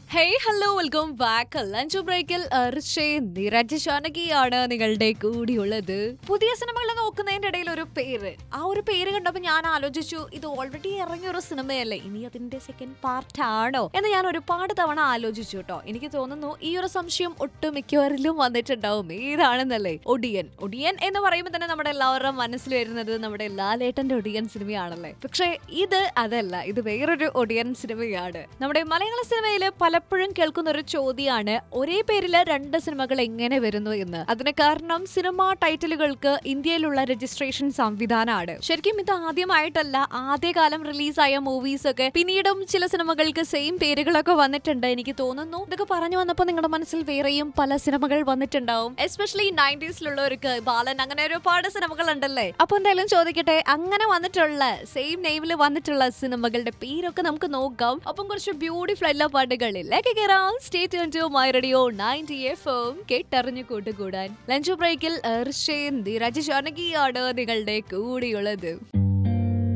hey hello welcome back lunch ബ്രേക്കിൽ നിരജ് ഷാനകിയാണ് നിങ്ങളുടെ കൂടിയുള്ളത് പുതിയ സിനിമകൾ നോക്കുന്നതിന്റെ ഇടയിൽ ഒരു പേര് ആ ഒരു പേര് കണ്ടപ്പോൾ ഞാൻ ആലോചിച്ചു ഇത് ഓൾറെഡി ഇറങ്ങിയ ഒരു സിനിമയല്ലേ ഇനി അതിന്റെ സെക്കൻഡ് പാർട്ട് ആണോ എന്ന് ഞാൻ ഒരുപാട് തവണ ആലോചിച്ചു കേട്ടോ എനിക്ക് തോന്നുന്നു ഈ ഒരു സംശയം ഒട്ടുമിക്കവരിലും വന്നിട്ടുണ്ടാവും ഏതാണെന്നല്ലേ ഒടിയൻ ഒടിയൻ എന്ന് പറയുമ്പോൾ തന്നെ നമ്മുടെ എല്ലാവരുടെയും മനസ്സിൽ വരുന്നത് നമ്മുടെ ലാലേട്ടന്റെ ഒടിയൻ സിനിമയാണല്ലേ പക്ഷേ ഇത് അതല്ല ഇത് വേറൊരു ഒടിയൻ സിനിമയാണ് നമ്മുടെ മലയാള സിനിമയില് പലപ്പോഴും കേൾക്കുന്ന ഒരു ചോദ്യമാണ് ഒരേ പേരില് രണ്ട് സിനിമകൾ എങ്ങനെ വരുന്നു എന്ന് അതിന് കാരണം സിനിമ ടൈറ്റിലുകൾക്ക് ഇന്ത്യയിലുള്ള രജിസ്ട്രേഷൻ സംവിധാനമാണ് ശരിക്കും ഇത് ആദ്യമായിട്ടല്ല ആദ്യകാലം റിലീസായ മൂവീസ് ഒക്കെ പിന്നീടും ചില സിനിമകൾക്ക് സെയിം പേരുകളൊക്കെ വന്നിട്ടുണ്ട് എനിക്ക് തോന്നുന്നു ഇതൊക്കെ പറഞ്ഞു വന്നപ്പോൾ നിങ്ങളുടെ മനസ്സിൽ വേറെയും പല സിനിമകൾ വന്നിട്ടുണ്ടാവും എസ്പെഷ്യലി നയൻറ്റീസിലുള്ളവർക്ക് ബാലൻ അങ്ങനെ ഒരുപാട് സിനിമകൾ ഉണ്ടല്ലേ അപ്പൊ എന്തായാലും ചോദിക്കട്ടെ അങ്ങനെ വന്നിട്ടുള്ള സെയിം നെയിമിൽ വന്നിട്ടുള്ള സിനിമകളുടെ പേരൊക്കെ നമുക്ക് നോക്കാം അപ്പം കുറച്ച് ബ്യൂട്ടിഫുൾ എല്ലാ പാട്ടുകളിലേക്ക് കയറാം stay tune to my radio ninety F M കേട്ടറിഞ്ഞു കൂട്ടുകൂടാൻ ലഞ്ച് ബ്രേക്കിൽ ഋഷേന്തി രജ ജാനകിയാണ് നിങ്ങളുടെ കൂടെയുള്ളത്